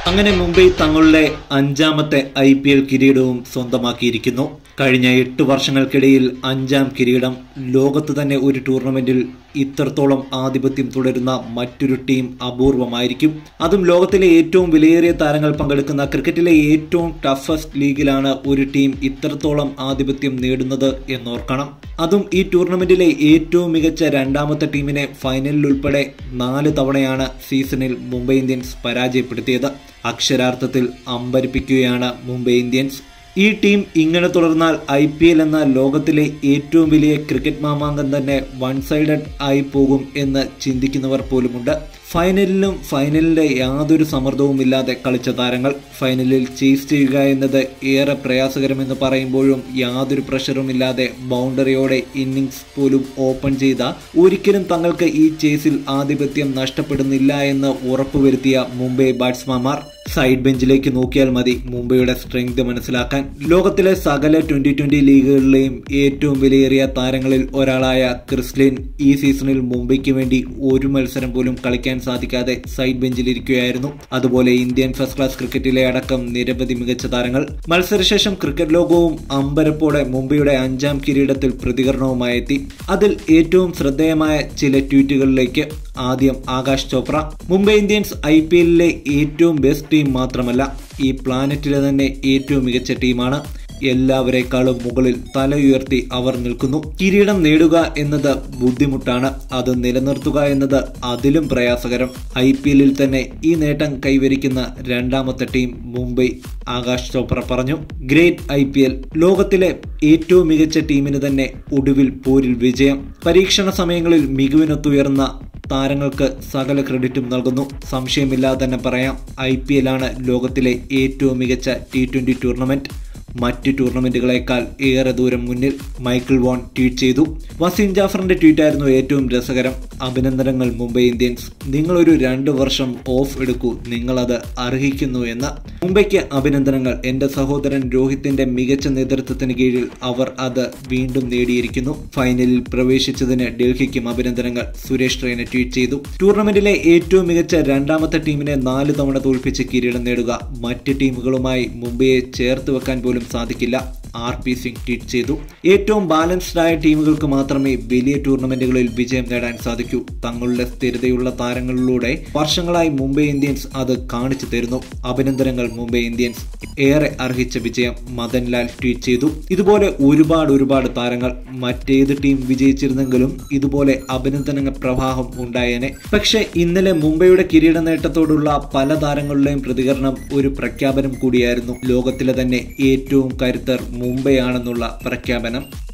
അങ്ങനെ മുംബൈ തങ്ങളുടെ അഞ്ചാമത്തെ ഐ പി എൽ കിരീടവും സ്വന്തമാക്കിയിരിക്കുന്നു കഴിഞ്ഞ എട്ട് വർഷങ്ങൾക്കിടയിൽ അഞ്ചാം കിരീടം ലോകത്ത് തന്നെ ഒരു ടൂർണമെന്റിൽ ഇത്രത്തോളം ആധിപത്യം തുടരുന്ന മറ്റൊരു ടീം അപൂർവമായിരിക്കും അതും ലോകത്തിലെ ഏറ്റവും വിലയേറിയ താരങ്ങൾ പങ്കെടുക്കുന്ന ക്രിക്കറ്റിലെ ഏറ്റവും ടഫസ്റ്റ് ലീഗിലാണ് ഒരു ടീം ഇത്രത്തോളം ആധിപത്യം നേടുന്നത് എന്നോർക്കണം അതും ഈ ടൂർണമെന്റിലെ ഏറ്റവും മികച്ച രണ്ടാമത്തെ ടീമിനെ ഫൈനലിൽ ഉൾപ്പെടെ നാല് തവണയാണ് സീസണിൽ മുംബൈ ഇന്ത്യൻസ് പരാജയപ്പെടുത്തിയത് അക്ഷരാർത്ഥത്തിൽ അമ്പരിപ്പിക്കുകയാണ് മുംബൈ ഇന്ത്യൻസ് ഈ ടീം ഇങ്ങനെ തുടർന്നാൽ ഐ പി എൽ എന്ന ലോകത്തിലെ ഏറ്റവും വലിയ ക്രിക്കറ്റ് മാമാങ്കം തന്നെ വൺ സൈഡഡ് ആയി പോകും എന്ന് ചിന്തിക്കുന്നവർ പോലുമുണ്ട് ഫൈനലിലും ഫൈനലിന്റെ യാതൊരു സമ്മർദ്ദവും ഇല്ലാതെ കളിച്ച താരങ്ങൾ ഫൈനലിൽ ചേസ് ചെയ്യുക എന്നത് ഏറെ പ്രയാസകരമെന്ന് പറയുമ്പോഴും യാതൊരു പ്രഷറും ഇല്ലാതെ ബൗണ്ടറിയോടെ ഇന്നിങ്സ് പോലും ഓപ്പൺ ചെയ്ത ഒരിക്കലും തങ്ങൾക്ക് ഈ ചേസിൽ ആധിപത്യം നഷ്ടപ്പെടുന്നില്ല എന്ന് ഉറപ്പുവരുത്തിയ മുംബൈ ബാറ്റ്സ്മാൻമാർ സൈഡ് ബെഞ്ചിലേക്ക് നോക്കിയാൽ മതി മുംബൈയുടെ സ്ട്രെങ്ത് മനസ്സിലാക്കാൻ ലോകത്തിലെ സകല ട്വന്റി ട്വന്റി ലീഗുകളിലെയും ഏറ്റവും വിലയേറിയ താരങ്ങളിൽ ഒരാളായ ക്രിസ്ലിൻ ഈ സീസണിൽ മുംബൈക്ക് വേണ്ടി ഒരു മത്സരം പോലും കളിക്കാൻ സാധിക്കാതെ സൈഡ് ബെഞ്ചിലിരിക്കുകയായിരുന്നു അതുപോലെ ഇന്ത്യൻ ഫസ്റ്റ് ക്ലാസ് ക്രിക്കറ്റിലെ അടക്കം നിരവധി മികച്ച താരങ്ങൾ മത്സരശേഷം ക്രിക്കറ്റ് ലോകവും അമ്പരപ്പോടെ മുംബൈയുടെ അഞ്ചാം കിരീടത്തിൽ പ്രതികരണവുമായി എത്തി അതിൽ ഏറ്റവും ശ്രദ്ധേയമായ ചില ട്വീറ്റുകളിലേക്ക് ആദ്യം Akash Chopra Mumbai Indians I P എല്ലിലെ ഏറ്റവും ബെസ്റ്റ് ടീം മാത്രമല്ല ഈ പ്ലാനറ്റിലെ തന്നെ ഏറ്റവും മികച്ച ടീമാണ് എല്ലാവരെക്കാളും മുകളിൽ തല ഉയർത്തി അവർ നിൽക്കുന്നു കിരീടം നേടുക എന്നത് ബുദ്ധിമുട്ടാണ് അത് നിലനിർത്തുക എന്നത് അതിലും പ്രയാസകരം ഐ പി എല്ലിൽ തന്നെ ഈ നേട്ടം കൈവരിക്കുന്ന രണ്ടാമത്തെ ടീം മുംബൈ ആകാശ് ചോപ്ര പറഞ്ഞു ഗ്രേറ്റ് ഐ പി എൽ ലോകത്തിലെ ഏറ്റവും മികച്ച ടീമിന് തന്നെ ഒടുവിൽ പോരിൽ വിജയം പരീക്ഷണ സമയങ്ങളിൽ മികവിനൊത്തുയർന്ന താരങ്ങൾക്ക് സകല ക്രെഡിറ്റും നൽകുന്നു സംശയമില്ലാതെ തന്നെ പറയാം ഐ പി എല്ലാണ് ലോകത്തിലെ ഏറ്റവും മികച്ച ടി ട്വന്റി ടൂർണമെന്റ് മറ്റ് ടൂർണമെന്റുകളെക്കാൾ ഏറെ ദൂരം മുന്നിൽ മൈക്കിൾ വോൺ ട്വീറ്റ് ചെയ്തു വസീം ജാഫറിന്റെ ട്വീറ്റായിരുന്നു ഏറ്റവും രസകരം അഭിനന്ദനങ്ങൾ മുംബൈ ഇന്ത്യൻസ് നിങ്ങളൊരു രണ്ട് വർഷം ഓഫ് എടുക്കൂ നിങ്ങളത് അർഹിക്കുന്നു എന്ന് മുംബൈക്ക് അഭിനന്ദനങ്ങൾ എന്റെ സഹോദരൻ രോഹിത്തിന്റെ മികച്ച നേതൃത്വത്തിന് കീഴിൽ അവർ അത് വീണ്ടും നേടിയിരിക്കുന്നു ഫൈനലിൽ പ്രവേശിച്ചതിന് ഡൽഹിക്കും അഭിനന്ദനങ്ങൾ സുരേഷ് റെയ്ന ട്വീറ്റ് ചെയ്തു ടൂർണമെന്റിലെ ഏറ്റവും മികച്ച രണ്ടാമത്തെ ടീമിനെ നാല് തവണ തോൽപ്പിച്ച് കിരീടം നേടുക മറ്റ് ടീമുകളുമായി മുംബൈയെ ചേർത്ത് വെക്കാൻ പോലും സാധിക്കില്ല ആർ പി സിംഗ് ട്വീറ്റ് ചെയ്തു ഏറ്റവും ബാലൻസ്ഡ് ആയ ടീമുകൾക്ക് മാത്രമേ വലിയ ടൂർണമെന്റുകളിൽ വിജയം നേടാൻ സാധിക്കൂ തങ്ങളുടെ സ്ഥിരതയുള്ള താരങ്ങളിലൂടെ വർഷങ്ങളായി മുംബൈ ഇന്ത്യൻസ് അത് കാണിച്ചു തരുന്നു അഭിനന്ദനങ്ങൾ മുംബൈ ഇന്ത്യൻസ് ഏറെ അർഹിച്ച വിജയം മദൻലാൽ ട്വീറ്റ് ചെയ്തു ഇതുപോലെ ഒരുപാട് ഒരുപാട് താരങ്ങൾ മറ്റേത് ടീം വിജയിച്ചിരുന്നെങ്കിലും ഇതുപോലെ അഭിനന്ദന പ്രവാഹം ഉണ്ടായേനെ പക്ഷേ ഇന്നലെ മുംബൈയുടെ കിരീട നേട്ടത്തോടുള്ള പല താരങ്ങളുടെയും പ്രതികരണം ഒരു പ്രഖ്യാപനം കൂടിയായിരുന്നു ലോകത്തിലെ തന്നെ ഏറ്റവും കരുത്തർ മുംബൈ ആണെന്നുള്ള പ്രഖ്യാപനം